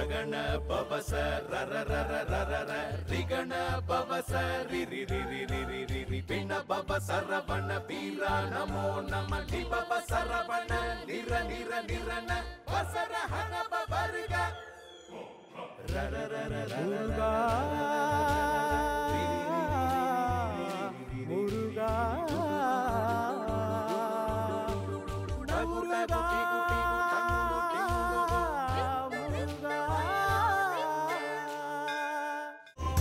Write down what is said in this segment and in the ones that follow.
ರಗಣ ಪವಸ ರರ ರರ ರರ ರ ರಿಗಣ ಪವಸ ರಿ ರಿ ರಿ ರಿ ರಿ ರಿ ರಿ ರಿ ಪಿಣ ಪವ ಸರವಣ ಪೀರ ನಮೋ ನಮ ಲಿ ಪವ ಸರವಣ ನಿರ ನಿರ ನಿರನ ವಸರ ಹನ ಪವರ್ಗ ರರ ರರ ರರ മുരുകാ മുരുകാ മുരുകാ മുരുകാ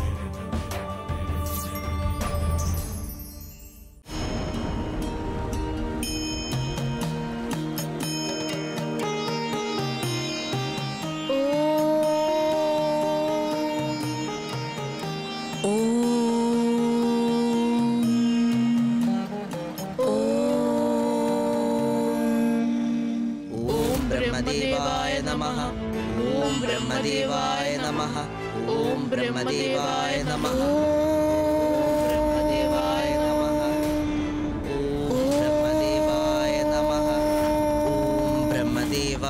ഓം ബ്രഹ്മദേവായ നമഃ ഓം ബ്രഹ്മദേവായ നമഃ ഓം ബ്രഹ്മദേവായ നമഃ ബ്രഹ്മദേവായ നമഃ ഓം ബ്രഹ്മദേവായ നമഃ ഓം ബ്രഹ്മദേവ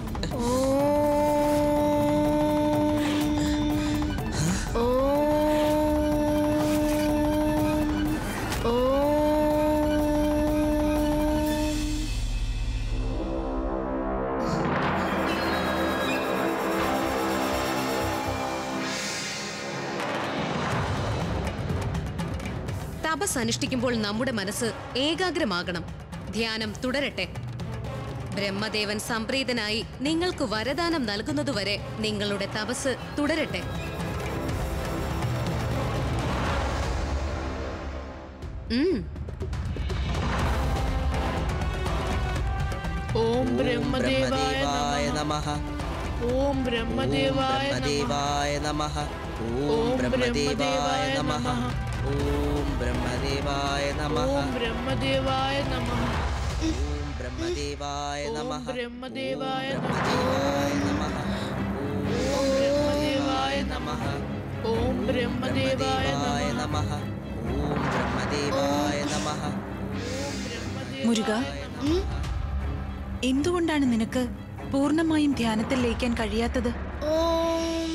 തപസ് അനുഷ്ഠിക്കുമ്പോൾ നമ്മുടെ മനസ്സ് ഏകാഗ്രമാകണം ധ്യാനം തുടരട്ടെ ബ്രഹ്മദേവൻ സംപ്രീതനായി നിങ്ങൾക്ക് വരദാനം നൽകുന്നതുവരെ നിങ്ങളുടെ തപസ് തുടരട്ടെ ഉം ഓം ബ്രഹ്മദേവായ ബ്രഹ്മദേവായ നമഃ നമഃ ഓം ബ്രഹ്മദേവായ നമഃ ബ്രഹ്മദേവായ നമഃ ഓം ബ്രഹ്മദേവായ നമഃ ഓം ബ്രഹ്മദേവായ നമഃ ഓം ബ്രഹ്മദേവായ നമഃ ഓം ബ്രഹ്മദേവായ ഓം നമഃ ബ്രഹ്മദേവായ ബ്രഹ്മദേവായ നമഃ ഓം ബ്രഹ്മദേവായ ബ്രഹ്മദേവായ നമഃ നമഃ ഓം ബ്രഹ്മദേവായ നമഃ മുരുക എന്തുകൊണ്ടാണ് നിനക്ക് പൂർണ്ണമായും ധ്യാനത്തിൽ ലയിക്കാൻ കഴിയാത്തത് ഓം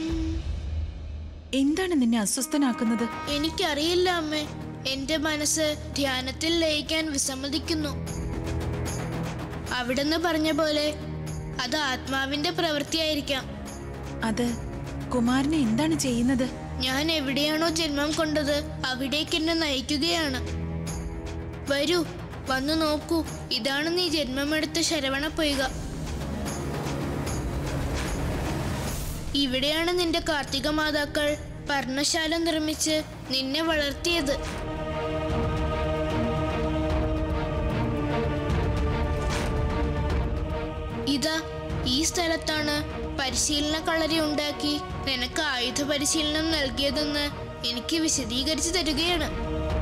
എന്താണ് നിന്നെ അസ്വസ്ഥനാക്കുന്നത് എനിക്കറിയില്ല അമ്മേ എന്റെ മനസ്സ് ധ്യാനത്തിൽ ലയിക്കാൻ വിസമ്മതിക്കുന്നു അവിടുന്ന് പറഞ്ഞ പോലെ അത് ആത്മാവിന്റെ പ്രവൃത്തിയായിരിക്കാം അത് കുമാരനെ എന്താണ് ചെയ്യുന്നത് ഞാൻ എവിടെയാണോ ജന്മം കൊണ്ടത് അവിടേക്ക് എന്നെ നയിക്കുകയാണ് വരൂ വന്നു നോക്കൂ ഇതാണ് നീ ജന്മമെടുത്ത ശരവണ പൊയ്ക ഇവിടെയാണ് നിന്റെ കാർത്തിക മാതാക്കൾ പർണശാല നിർമ്മിച്ച് നിന്നെ വളർത്തിയത് ഇതാ ഈ സ്ഥലത്താണ് പരിശീലന കളരി ഉണ്ടാക്കി നിനക്ക് ആയുധ പരിശീലനം നൽകിയതെന്ന് എനിക്ക് വിശദീകരിച്ചു തരികയാണ്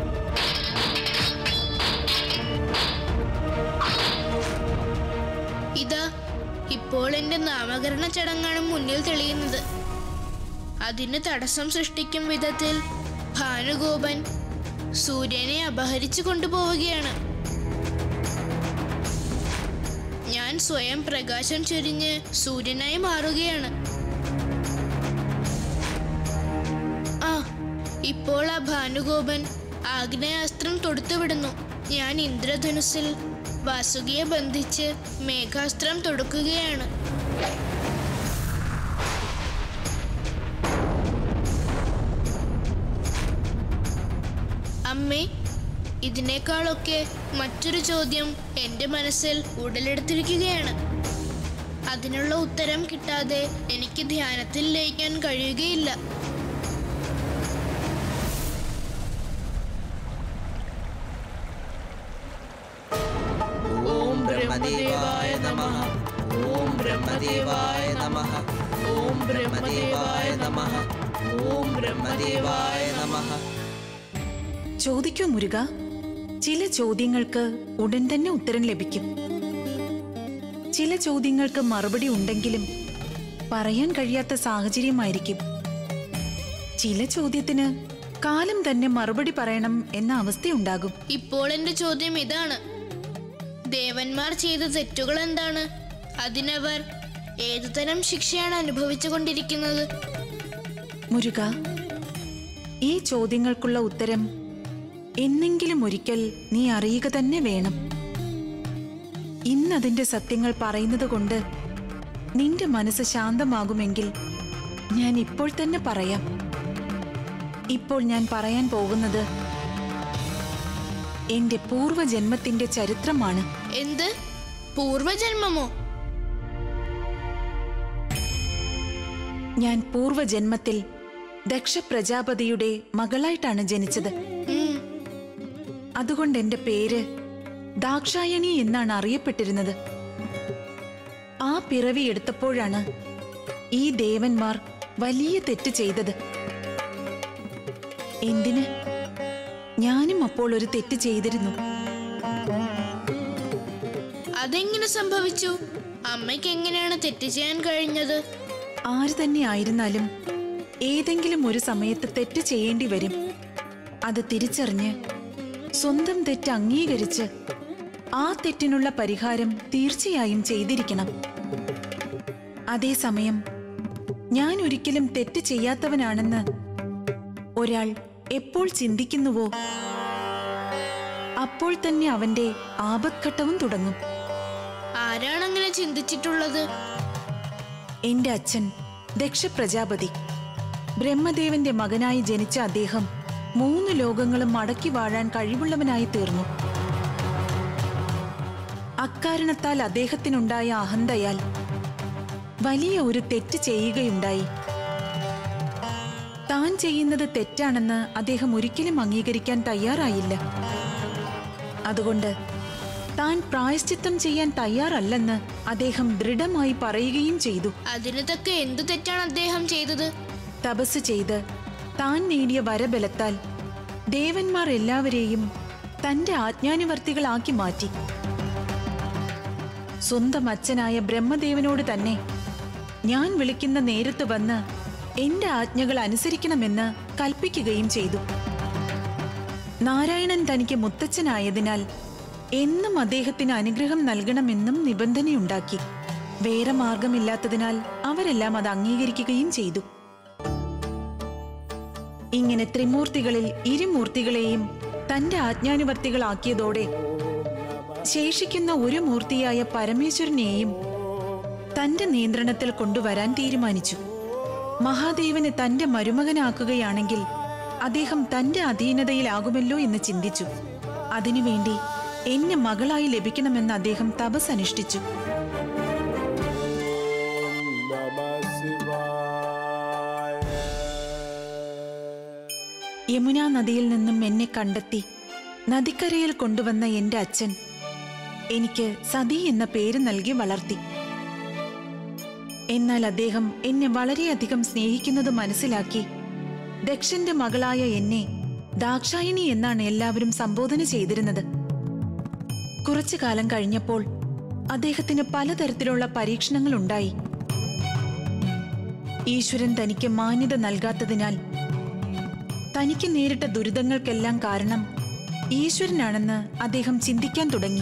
ഇതാ ഇപ്പോൾ എന്റെ നാമകരണ ചടങ്ങാണ് മുന്നിൽ തെളിയുന്നത് അതിന് തടസ്സം സൃഷ്ടിക്കും വിധത്തിൽ ഭാനുഗോപൻ സൂര്യനെ അപഹരിച്ചു കൊണ്ടുപോവുകയാണ് ഞാൻ സ്വയം പ്രകാശം ചൊരിഞ്ഞ് സൂര്യനായി മാറുകയാണ് ആ ഇപ്പോൾ ആ ഭാനുഗോപൻ ആഗ്നേയാസ്ത്രം തൊടുത്തുവിടുന്നു ഞാൻ ഇന്ദ്രധനുസിൽ വാസുകിയെ ബന്ധിച്ച് മേഘാസ്ത്രം തൊടുക്കുകയാണ് അമ്മേ ഇതിനേക്കാളൊക്കെ മറ്റൊരു ചോദ്യം എൻ്റെ മനസ്സിൽ ഉടലെടുത്തിരിക്കുകയാണ് അതിനുള്ള ഉത്തരം കിട്ടാതെ എനിക്ക് ധ്യാനത്തിൽ ലയിക്കാൻ കഴിയുകയില്ല ഓം ബ്രഹ്മദേവായ നമഃ ഓം ബ്രഹ്മദേവായ നമഃ ഓം ബ്രഹ്മദേവായ നമഃ ഓം ബ്രഹ്മദേവായ നമഃ ചോദിക്കൂ മുരുക ചില ചോദ്യങ്ങൾക്ക് ഉടൻ തന്നെ ഉത്തരം ലഭിക്കും ചില ചോദ്യങ്ങൾക്ക് മറുപടി ഉണ്ടെങ്കിലും പറയാൻ കഴിയാത്ത സാഹചര്യമായിരിക്കും ചില ചോദ്യത്തിന് കാലം തന്നെ മറുപടി പറയണം എന്ന അവസ്ഥയുണ്ടാകും ഇപ്പോൾ എൻ്റെ ചോദ്യം ഇതാണ് ദേവന്മാർ ചെയ്ത തെറ്റുകൾ എന്താണ് അതിനവർ ഏതുതരം ശിക്ഷയാണ് അനുഭവിച്ചുകൊണ്ടിരിക്കുന്നത് മുരുക ഈ ചോദ്യങ്ങൾക്കുള്ള ഉത്തരം എന്നെങ്കിലും ഒരിക്കൽ നീ അറിയുക തന്നെ വേണം ഇന്നതിന്റെ സത്യങ്ങൾ പറയുന്നത് കൊണ്ട് നിന്റെ മനസ്സ് ശാന്തമാകുമെങ്കിൽ ഞാൻ ഇപ്പോൾ തന്നെ പറയാം ഇപ്പോൾ ഞാൻ പറയാൻ പോകുന്നത് എന്റെ പൂർവജന്മത്തിന്റെ ചരിത്രമാണ് എന്ത് പൂർവജന്മമോ ഞാൻ പൂർവജന്മത്തിൽ ദക്ഷ പ്രജാപതിയുടെ മകളായിട്ടാണ് ജനിച്ചത് ഉം, അതുകൊണ്ട് എന്റെ പേര് ദാക്ഷായണി എന്നാണ് അറിയപ്പെട്ടിരുന്നത് ആ പിറവി എടുത്തപ്പോഴാണ് ഈ ദേവന്മാർ വലിയ തെറ്റ് ചെയ്തത് എന്തിന് ഞാനും അപ്പോൾ ഒരു തെറ്റ് ചെയ്തിരുന്നു അതെങ്ങനെ സംഭവിച്ചു അമ്മയ്ക്ക് എങ്ങനെയാണ് തെറ്റ് ചെയ്യാൻ കഴിഞ്ഞത് ആര് തന്നെ ആയിരുന്നാലും ഏതെങ്കിലും ഒരു സമയത്ത് തെറ്റ് ചെയ്യേണ്ടി വരും അത് തിരിച്ചറിഞ്ഞ് സ്വന്തം തെറ്റ് അംഗീകരിച്ച് ആ തെറ്റിനുള്ള പരിഹാരം തീർച്ചയായും ചെയ്തിരിക്കണം അതേസമയം ഞാൻ ഒരിക്കലും തെറ്റ് ചെയ്യാത്തവനാണെന്ന് ഒരാൾ എപ്പോൾ ചിന്തിക്കുന്നുവോ അപ്പോൾ തന്നെ അവന്റെ ആപത്ഘട്ടവും തുടങ്ങും ആരാണ് അങ്ങനെ ചിന്തിച്ചിട്ടുള്ളത് എന്റെ അച്ഛൻ ദക്ഷ പ്രജാപതി ബ്രഹ്മദേവന്റെ മകനായി ജനിച്ച അദ്ദേഹം മൂന്ന് ലോകങ്ങളും മടക്കി വാഴാൻ കഴിവുള്ളവനായി തീർന്നു അക്കാരണത്താൽ അദ്ദേഹത്തിനുണ്ടായ അഹന്തയാൽ വലിയ ഒരു തെറ്റ് ചെയ്യുകയുണ്ടായി താൻ ചെയ്യുന്നത് തെറ്റാണെന്ന് അദ്ദേഹം ഒരിക്കലും അംഗീകരിക്കാൻ തയ്യാറായില്ല അതുകൊണ്ട് താൻ പ്രായശ്ചിത്തം ചെയ്യാൻ തയ്യാറല്ലെന്ന് അദ്ദേഹം ദൃഢമായി പറയുകയും ചെയ്തു അതിന് തക്ക എന്തു തെറ്റാണ് അദ്ദേഹം ചെയ്തത് തപസ് ചെയ്ത് താൻ നേടിയ വരബലത്താൽ ദേവന്മാർ എല്ലാവരെയും തന്റെ ആജ്ഞാനുവർത്തികളാക്കി മാറ്റി സ്വന്തം അച്ഛനായ ബ്രഹ്മദേവനോട് തന്നെ ഞാൻ വിളിക്കുന്ന നേരത്ത് വന്ന് എന്റെ ആജ്ഞകൾ അനുസരിക്കണമെന്ന് കൽപ്പിക്കുകയും ചെയ്തു നാരായണൻ തനിക്ക് മുത്തച്ഛനായതിനാൽ എന്നും അദ്ദേഹത്തിന് അനുഗ്രഹം നൽകണമെന്നും നിബന്ധനയുണ്ടാക്കി വേറെ മാർഗമില്ലാത്തതിനാൽ അവരെല്ലാം അത് അംഗീകരിക്കുകയും ചെയ്തു ഇങ്ങനെ ത്രിമൂർത്തികളിൽ ഇരുമൂർത്തികളെയും തന്റെ ആജ്ഞാനുവർത്തികളാക്കിയതോടെ ശേഷിക്കുന്ന ഒരു മൂർത്തിയായ പരമേശ്വരനെയും തന്റെ നിയന്ത്രണത്തിൽ കൊണ്ടുവരാൻ തീരുമാനിച്ചു മഹാദേവനെ തന്റെ മരുമകനാക്കുകയാണെങ്കിൽ അദ്ദേഹം തന്റെ അധീനതയിലാകുമല്ലോ എന്ന് ചിന്തിച്ചു അതിനുവേണ്ടി എന്നെ മകളായി ലഭിക്കണമെന്ന് അദ്ദേഹം തപസ് അനുഷ്ഠിച്ചു യമുനാ നദിയിൽ നിന്നും എന്നെ കണ്ടെത്തി നദിക്കരയിൽ കൊണ്ടുവന്ന എന്റെ അച്ഛൻ എനിക്ക് സതി എന്ന പേര് നൽകി വളർത്തി എന്നാൽ അദ്ദേഹം എന്നെ വളരെയധികം സ്നേഹിക്കുന്നത് മനസ്സിലാക്കി ദക്ഷന്റെ മകളായ എന്നെ ദാക്ഷായണി എന്നാണ് എല്ലാവരും സംബോധന ചെയ്തിരുന്നത് കുറച്ചു കാലം കഴിഞ്ഞപ്പോൾ അദ്ദേഹത്തിന് പലതരത്തിലുള്ള പരീക്ഷണങ്ങൾ ഉണ്ടായി ഈശ്വരൻ തനിക്ക് മാന്യത നൽകാത്തതിനാൽ തനിക്ക് നേരിട്ട ദുരിതങ്ങൾക്കെല്ലാം കാരണം ഈശ്വരനാണെന്ന് അദ്ദേഹം ചിന്തിക്കാൻ തുടങ്ങി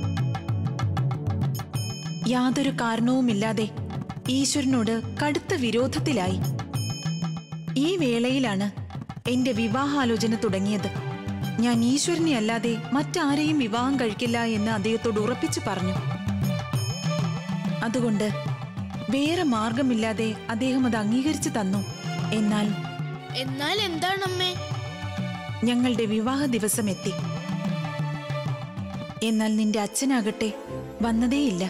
യാതൊരു കാരണവുമില്ലാതെ ഈശ്വരനോട് കടുത്ത വിരോധത്തിലായി ഈ വേളയിലാണ് എന്റെ വിവാഹാലോചന തുടങ്ങിയത് ഞാൻ ഈശ്വരനെ അല്ലാതെ മറ്റാരെയും വിവാഹം കഴിക്കില്ല എന്ന് അദ്ദേഹത്തോട് ഉറപ്പിച്ചു പറഞ്ഞു അതുകൊണ്ട് വേറെ മാർഗമില്ലാതെ അദ്ദേഹം അത് അംഗീകരിച്ചു തന്നു എന്നാൽ എന്നാൽ എന്താണ് അമ്മേ ഞങ്ങളുടെ വിവാഹ ദിവസം എത്തി എന്നാൽ നിന്റെ അച്ഛനാകട്ടെ വന്നതേയില്ല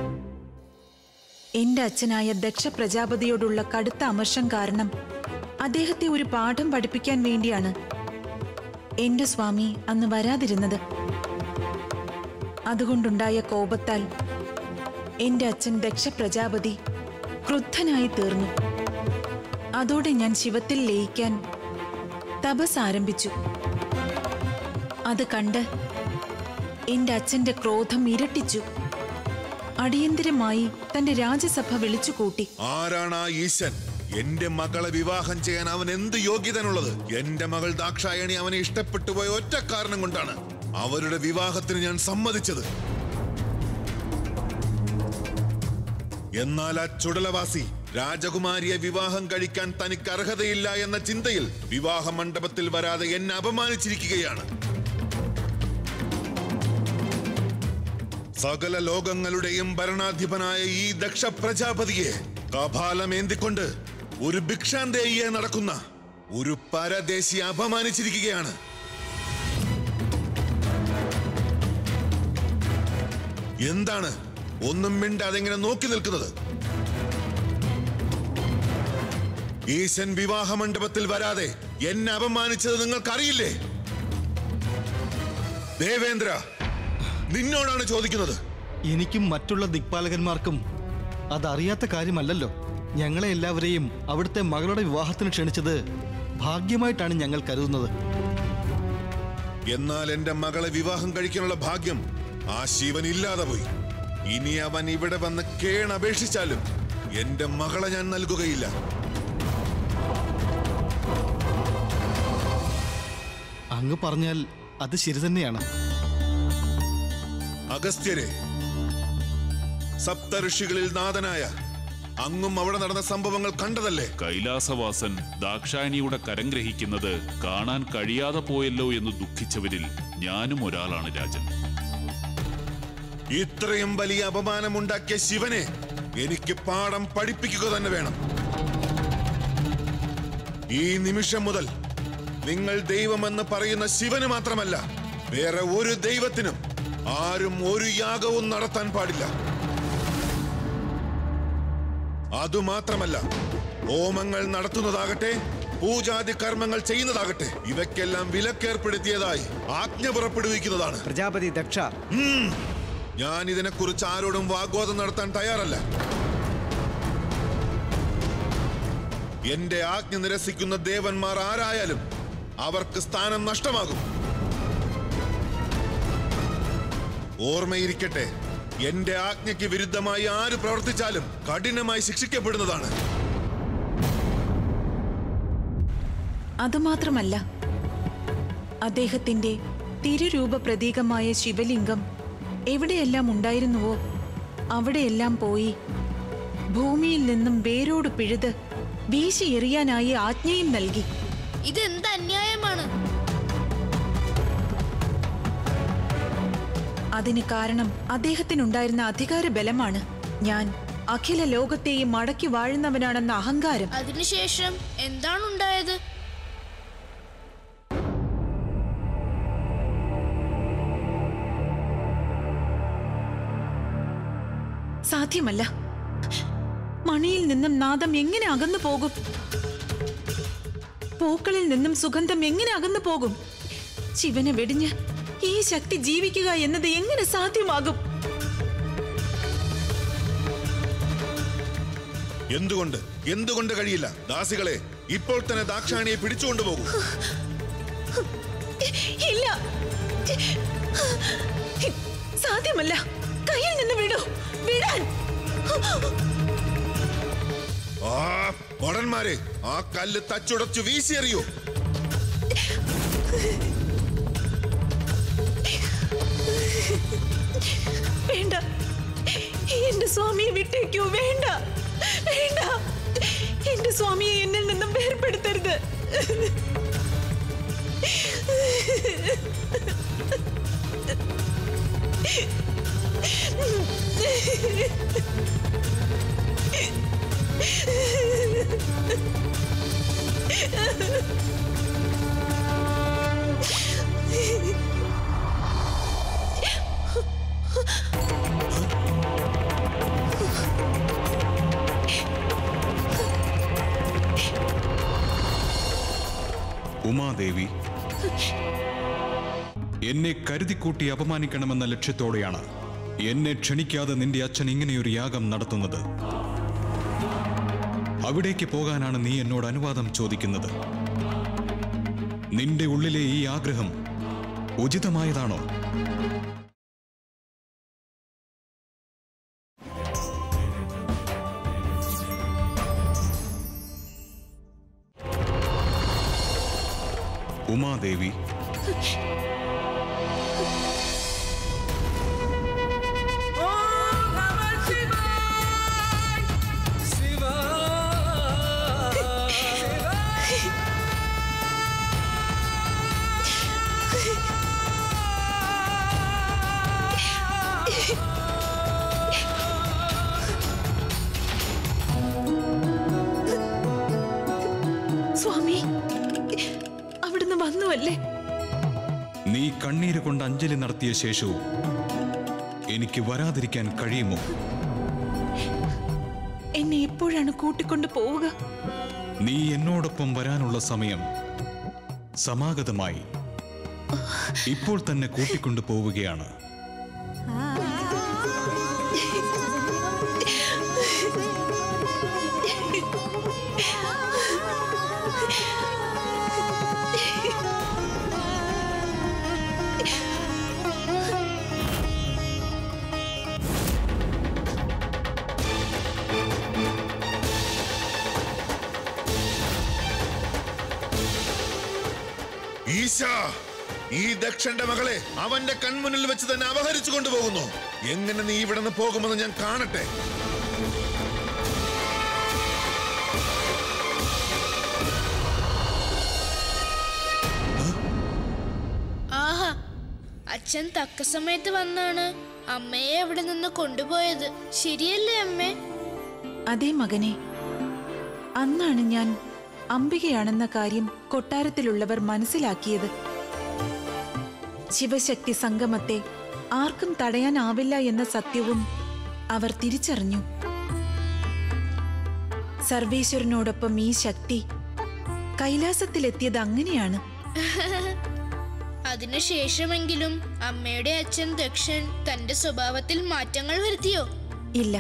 എന്റെ അച്ഛനായ ദക്ഷ പ്രജാപതിയോടുള്ള കടുത്ത അമർഷം കാരണം അദ്ദേഹത്തെ ഒരു പാഠം പഠിപ്പിക്കാൻ വേണ്ടിയാണ് എന്റെ സ്വാമി അന്ന് വരാതിരുന്നത് അതുകൊണ്ടുണ്ടായ കോപത്താൽ എന്റെ അച്ഛൻ ദക്ഷ പ്രജാപതി ക്രുദ്ധനായി തീർന്നു അതോടെ ഞാൻ ശിവത്തിൽ ലയിക്കാൻ തപസ് ആരംഭിച്ചു അത് കണ്ട് എന്റെ അച്ഛന്റെ ക്രോധം ഇരട്ടിച്ചു അടിയന്തിരമായി തന്റെ രാജ്യസഭ വിളിച്ചുകൂട്ടി ആരാണ് ആ ഈശൻ എന്റെ മകളെ വിവാഹം ചെയ്യാൻ അവൻ എന്ത് യോഗ്യതനുള്ളത് എന്റെ മകൾ ദാക്ഷായണി അവനെ ഇഷ്ടപ്പെട്ടു പോയ ഒറ്റ കാരണം കൊണ്ടാണ് അവരുടെ വിവാഹത്തിന് ഞാൻ സമ്മതിച്ചത് എന്നാൽ ആ ചുടലവാസി രാജകുമാരിയെ വിവാഹം കഴിക്കാൻ തനിക്ക് അർഹതയില്ല എന്ന ചിന്തയിൽ വിവാഹ മണ്ഡപത്തിൽ വരാതെ എന്നെ അപമാനിച്ചിരിക്കുകയാണ് സകല ലോകങ്ങളുടെയും ഭരണാധിപനായ ഈ ദക്ഷ പ്രജാപതിയെ കപാലമേന്തിക്കൊണ്ട് ഒരു ഭിക്ഷാന്തേയെ നടക്കുന്ന ഒരു പരദേശി അപമാനിച്ചിരിക്കുകയാണ് എന്താണ് ഒന്നും മിണ്ടാതെ ഇങ്ങനെ നോക്കി നിൽക്കുന്നത് ഈശൻ വിവാഹ മണ്ഡപത്തിൽ വരാതെ എന്നെ അപമാനിച്ചത് നിങ്ങൾക്കറിയില്ലേ ദേവേന്ദ്ര നിന്നോടാണ് ചോദിക്കുന്നത് എനിക്കും മറ്റുള്ള ദിക്പാലകന്മാർക്കും അതറിയാത്ത കാര്യമല്ലല്ലോ ഞങ്ങളെ എല്ലാവരെയും അവിടുത്തെ മകളുടെ വിവാഹത്തിന് ക്ഷണിച്ചത് ഭാഗ്യമായിട്ടാണ് ഞങ്ങൾ കരുതുന്നത് എന്നാൽ എന്റെ മകളെ വിവാഹം കഴിക്കാനുള്ള ഭാഗ്യം ആ ശിവൻ ഇല്ലാതെ പോയി ഇനി അവൻ ഇവിടെ വന്ന് കേണപേക്ഷിച്ചാലും എന്റെ മകളെ ഞാൻ നൽകുകയില്ല അങ്ങ് പറഞ്ഞാൽ അത് ശരി തന്നെയാണ് അഗസ്ത്യരെ സപ്തഋഷികളിൽ നാഥനായ അങ്ങും അവിടെ നടന്ന സംഭവങ്ങൾ കണ്ടതല്ലേ കൈലാസവാസൻ ദാക്ഷായണിയുടെ കരം ഗ്രഹിക്കുന്നത് കാണാൻ കഴിയാതെ പോയല്ലോ എന്ന് ദുഃഖിച്ചവരിൽ ഞാനും ഒരാളാണ് രാജൻ ഇത്രയും വലിയ അപമാനമുണ്ടാക്കിയ ശിവനെ എനിക്ക് പാഠം പഠിപ്പിക്കുക തന്നെ വേണം ഈ നിമിഷം മുതൽ നിങ്ങൾ ദൈവമെന്ന് പറയുന്ന ശിവന് മാത്രമല്ല വേറെ ഒരു ദൈവത്തിനും ആരും ഒരു യാഗവും നടത്താൻ പാടില്ല അതുമാത്രമല്ല ഹോമങ്ങൾ നടത്തുന്നതാകട്ടെ പൂജാതി കർമ്മങ്ങൾ ചെയ്യുന്നതാകട്ടെ ഇവയ്ക്കെല്ലാം വിലക്കേർപ്പെടുത്തിയതായി ആജ്ഞ പുറപ്പെടുവിക്കുന്നതാണ് പ്രജാപതി ദക്ഷ ഞാൻ ഇതിനെക്കുറിച്ച് ആരോടും വാഗ്വാദം നടത്താൻ തയ്യാറല്ല എന്റെ ആജ്ഞ നിരസിക്കുന്ന ദേവന്മാർ ആരായാലും അവർക്ക് സ്ഥാനം നഷ്ടമാകും ഓർമ്മയിരിക്കട്ടെ എന്റെ ആജ്ഞയ്ക്ക് വിരുദ്ധമായി ആര് പ്രവർത്തിച്ചാലും കഠിനമായി ശിക്ഷിക്കപ്പെടുന്നതാണ് അതുമാത്രമല്ല അദ്ദേഹത്തിന്റെ തിരുരൂപ പ്രതീകമായ ശിവലിംഗം എവിടെയെല്ലാം ഉണ്ടായിരുന്നുവോ അവിടെയെല്ലാം പോയി ഭൂമിയിൽ നിന്നും വേരോട് പിഴുത് വീശി എറിയാനായി ആജ്ഞയും നൽകി ഇതെന്ത് അന്യായമാണ് അതിന് കാരണം അദ്ദേഹത്തിനുണ്ടായിരുന്ന അധികാര ബലമാണ് ഞാൻ അഖില ലോകത്തെയും മടക്കി വാഴുന്നവനാണെന്ന അഹങ്കാരം അതിനുശേഷം എന്താണ് ഉണ്ടായത് സാധ്യമല്ല മണിയിൽ നിന്നും നാദം എങ്ങനെ അകന്നു പോകും പൂക്കളിൽ നിന്നും സുഗന്ധം എങ്ങനെ അകന്നു പോകും ശിവനെ വെടിഞ്ഞ് ഈ ശക്തി ജീവിക്കുക എന്നത് എങ്ങനെ സാധ്യമാകും എന്തുകൊണ്ട് എന്തുകൊണ്ട് കഴിയില്ല ദാസികളെ ഇപ്പോൾ തന്നെ ദാക്ഷാണിയെ പിടിച്ചുകൊണ്ടുപോകൂ ഇല്ല സാധ്യമല്ല കയ്യിൽ നിന്ന് വിടൂ വിടാൻ ആ ഭടന്മാരെ ആ കല്ല് തച്ചുടച്ചു വീശിയെറിയൂ വേണ്ട എന്റെ സ്വാമിയെ വിട്ടേക്കൂ വേണ്ട വേണ്ട എന്റെ സ്വാമിയെ എന്നിൽ നിന്നും വേർപെടുത്തരുത് ഉമാദേവി എന്നെ കരുതിക്കൂട്ടി അപമാനിക്കണമെന്ന ലക്ഷ്യത്തോടെയാണ് എന്നെ ക്ഷണിക്കാതെ നിന്റെ അച്ഛൻ ഇങ്ങനെയൊരു യാഗം നടത്തുന്നത് അവിടേക്ക് പോകാനാണ് നീ എന്നോട് അനുവാദം ചോദിക്കുന്നത് നിന്റെ ഉള്ളിലെ ഈ ആഗ്രഹം ഉചിതമായതാണോ ഉമാദേവി ഓം നമഃ ശിവായ സ്വാമി അവിടുന്ന് വന്നുവല്ലേ നീ കണ്ണീര് കൊണ്ട് അഞ്ജലി നടത്തിയ ശേഷവും എനിക്ക് വരാതിരിക്കാൻ കഴിയുമോ എന്നെ എപ്പോഴാണ് കൂട്ടിക്കൊണ്ടു പോവുക നീ എന്നോടൊപ്പം വരാനുള്ള സമയം സമാഗതമായി ഇപ്പോൾ തന്നെ കൂട്ടിക്കൊണ്ടു പോവുകയാണ് ഈശ ഈ ദക്ഷന്റെ മകളെ അവന്റെ കൺമുന്നിൽ വെച്ച് തന്നെ അപഹരിച്ചു കൊണ്ടുപോകുന്നു എങ്ങനെ നീ ഇവിടെ നിന്ന് പോകുമെന്ന് ഞാൻ കാണട്ടെ ആഹാ അച്ഛൻ തക്ക സമയത്ത് വന്നാണ് അമ്മയെ അവിടെ നിന്ന് കൊണ്ടുപോയത് ശരിയല്ലേ അമ്മേ അതേ മകനെ അന്നാണ് ഞാൻ അംബികയാണെന്ന കാര്യം കൊട്ടാരത്തിലുള്ളവർ മനസ്സിലാക്കിയത് ശിവശക്തി സംഗമത്തെ ആർക്കും തടയാനാവില്ല എന്ന സത്യവും അവർ തിരിച്ചറിഞ്ഞു സർവേശ്വരനോടൊപ്പം ഈ ശക്തി കൈലാസത്തിലെത്തിയത് അങ്ങനെയാണ് അതിനുശേഷമെങ്കിലും അമ്മയുടെ അച്ഛൻ ദക്ഷൻ തന്റെ സ്വഭാവത്തിൽ മാറ്റങ്ങൾ വരുത്തിയോ ഇല്ല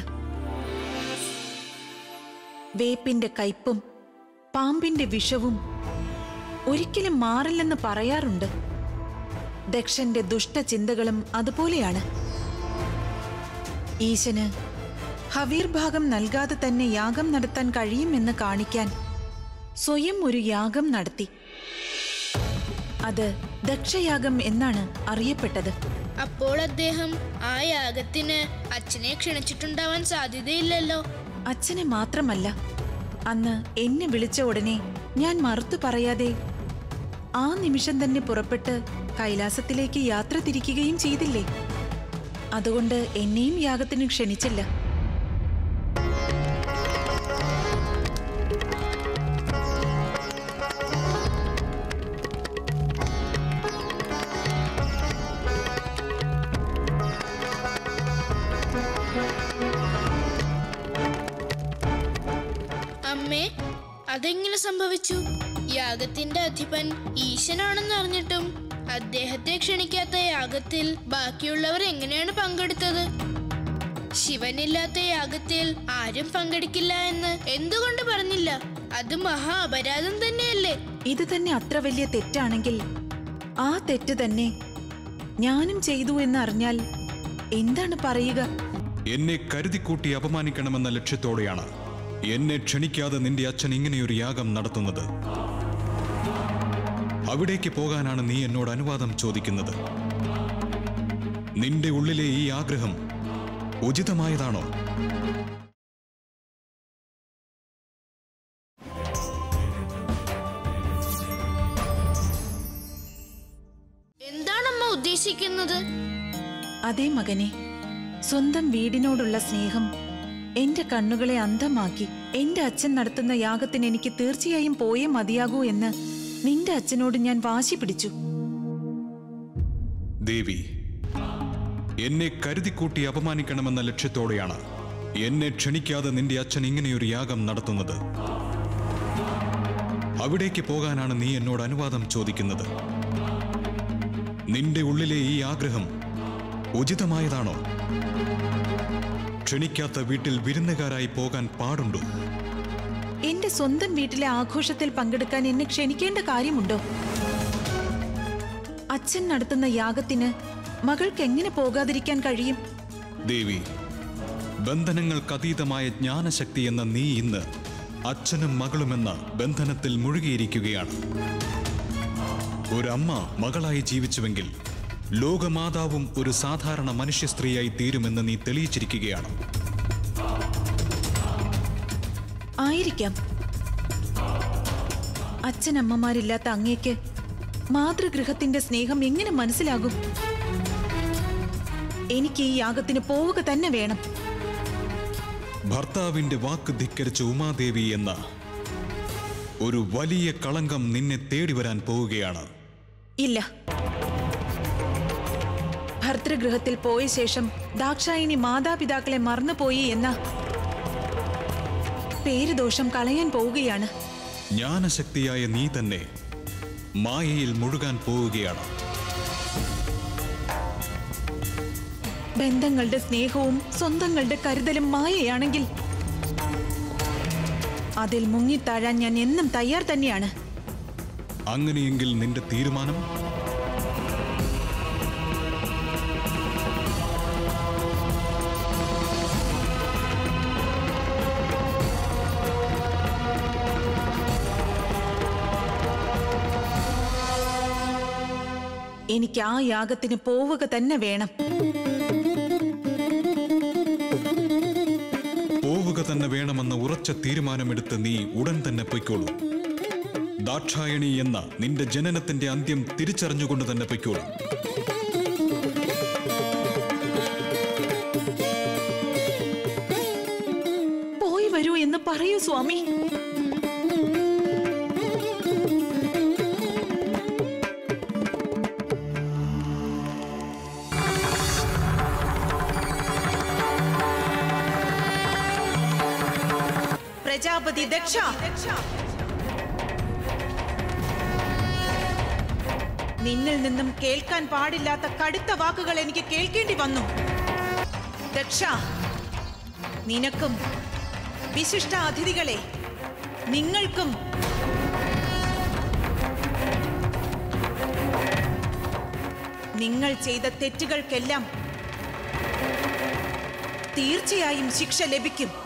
വേപ്പിന്റെ കയ്പും പാമ്പിന്റെ വിഷവും ഒരിക്കലും മാറില്ലെന്ന് പറയാറുണ്ട് ദക്ഷന്റെ ദുഷ്ടചിന്തകളും അതുപോലെയാണ് ഈശന് ഹവീർ ഭാഗം നൽകാതെ തന്നെ യാഗം നടത്താൻ കഴിയുമെന്ന് കാണിക്കാൻ സ്വയം ഒരു യാഗം നടത്തി അത് ദക്ഷയാഗം എന്നാണ് അറിയപ്പെട്ടത് അപ്പോൾ അദ്ദേഹം ആ യാഗത്തിന് അച്ഛനെ ക്ഷണിച്ചിട്ടുണ്ടാവാൻ സാധ്യതയില്ലല്ലോ അച്ഛനെ മാത്രമല്ല അന്ന് എന്നെ വിളിച്ച ഉടനെ ഞാൻ മറുത്തു പറയാതെ ആ നിമിഷം തന്നെ പുറപ്പെട്ട് കൈലാസത്തിലേക്ക് യാത്ര തിരിക്കുകയും ചെയ്തില്ലേ അതുകൊണ്ട് എന്നെയും യാഗത്തിന് ക്ഷണിച്ചില്ല അമ്മേ അതെങ്ങനെ സംഭവിച്ചു യാഗത്തിന്റെ അധിപൻ ഈശനാണെന്ന് അറിഞ്ഞിട്ടും അദ്ദേഹത്തെ ക്ഷണിക്കാത്ത യാഗത്തിൽ ബാക്കിയുള്ളവർ എങ്ങനെയാണ് പങ്കെടുത്തത് ശിവനില്ലാത്ത യാഗത്തിൽ ആരും പങ്കെടുക്കില്ല എന്ന് എന്തുകൊണ്ട് പറഞ്ഞില്ല അത് മഹാ അപരാധം തന്നെയല്ലേ ഇത് തന്നെ അത്ര വലിയ തെറ്റാണെങ്കിൽ ആ തെറ്റ് തന്നെ ഞാനും ചെയ്തു എന്ന് അറിഞ്ഞാൽ എന്താണ് പറയുക എന്നെ കരുതിക്കൂട്ടി അപമാനിക്കണമെന്ന ലക്ഷ്യത്തോടെയാണ് എന്നെ ക്ഷണിക്കാതെ നിന്റെ അച്ഛൻ ഇങ്ങനെയൊരു യാഗം നടത്തുന്നത് അവിടേക്ക് പോകാനാണ് നീ എന്നോട് അനുവാദം ചോദിക്കുന്നത് നിന്റെ ഉള്ളിലെ ഈ ആഗ്രഹം ഉചിതമായതാണോ എന്താണമ്മ ഉദ്ദേശിക്കുന്നത് അതേ മകനെ സ്വന്തം വീടിനോടുള്ള സ്നേഹം എന്റെ കണ്ണുകളെ അന്ധമാക്കി എന്റെ അച്ഛൻ നടത്തുന്ന യാഗത്തിന് എനിക്ക് തീർച്ചയായും പോയേ മതിയാകൂ എന്ന് നിന്റെ അച്ഛനോട് ഞാൻ വാശി പിടിച്ചു ദേവി എന്നെ കരുതിക്കൂട്ടി അപമാനിക്കണമെന്ന ലക്ഷ്യത്തോടെയാണ് എന്നെ ക്ഷണിക്കാതെ നിന്റെ അച്ഛൻ ഇങ്ങനെയൊരു യാഗം നടത്തുന്നത് അവിടേക്ക് പോകാനാണ് നീ എന്നോട് അനുവാദം ചോദിക്കുന്നത് നിന്റെ ഉള്ളിലെ ഈ ആഗ്രഹം ഉചിതമായതാണോ ക്ഷണിക്കാത്ത വീട്ടിൽ വിരുന്നുകാരായി പോകാൻ പാടുണ്ടോ എന്റെ സ്വന്തം വീട്ടിലെ ആഘോഷത്തിൽ പങ്കെടുക്കാൻ എന്നെ ക്ഷണിക്കേണ്ട കാര്യമുണ്ടോ അച്ഛൻ നടത്തുന്ന യാഗത്തിന് മകൾക്ക് എങ്ങനെ പോകാതിരിക്കാൻ കഴിയും ദേവി ബന്ധനങ്ങൾക്കതീതമായ ജ്ഞാനശക്തി എന്ന നീ ഇന്ന് അച്ഛനും മകളുമെന്ന ബന്ധനത്തിൽ മുഴുകിയിരിക്കുകയാണ് ഒരമ്മ മകളായി ജീവിച്ചുവെങ്കിൽ ലോകമാതാവും ഒരു സാധാരണ മനുഷ്യ സ്ത്രീയായി തീരുമെന്ന് നീ തെളിയിച്ചിരിക്കുകയാണ് ആയിരിക്കാം അച്ഛനമ്മമാരില്ലാത്ത അങ്ങേക്ക് മാതൃഗൃഹത്തിന്റെ സ്നേഹം എങ്ങനെ മനസ്സിലാകും എനിക്ക് ഈ യാഗത്തിന് പോവുക തന്നെ വേണം ഭർത്താവിന്റെ വാക്ക് ധിക്കരിച്ച ഉമാദേവി എന്ന ഒരു വലിയ കളങ്കം നിന്നെ തേടി വരാൻ പോവുകയാണ് ഇല്ല ഭർതൃഗൃഹത്തിൽ പോയ ശേഷം ദാക്ഷായിനി മാതാപിതാക്കളെ മറന്നുപോയി എന്ന പേരുദോഷം കളയാൻ പോവുകയാണ് ജ്ഞാനശക്തിയായ നീ തന്നെ മായയിൽ മുഴുകാൻ പോവുകയാണ് ബന്ധങ്ങളുടെ സ്നേഹവും സ്വന്തങ്ങളുടെ കരുതലും മായയാണെങ്കിൽ അതിൽ മുങ്ങിത്താഴാൻ ഞാൻ എന്നും തയ്യാർ തന്നെയാണ് അങ്ങനെയെങ്കിൽ നിന്റെ തീരുമാനം എനിക്ക് ആ യാഗത്തിന് പോവുക തന്നെ വേണം പോവുക തന്നെ വേണമെന്ന ഉറച്ച തീരുമാനമെടുത്ത് നീ ഉടൻ തന്നെ പൊയ്ക്കോളൂ ദാക്ഷായണി എന്ന നിന്റെ ജനനത്തിന്റെ അന്ത്യം തിരിച്ചറിഞ്ഞുകൊണ്ട് തന്നെ പൊയ്ക്കോളൂ പോയി വരൂ എന്ന് പറയൂ സ്വാമി പ്രജാപതി ദക്ഷ നിന്നിൽ നിന്നും കേൾക്കാൻ പാടില്ലാത്ത കടുത്ത വാക്കുകൾ എനിക്ക് കേൾക്കേണ്ടി വന്നു ദക്ഷ നിനക്കും വിശിഷ്ട അതിഥികളെ നിങ്ങൾക്കും നിങ്ങൾ ചെയ്ത തെറ്റുകൾക്കെല്ലാം തീർച്ചയായും ശിക്ഷ ലഭിക്കും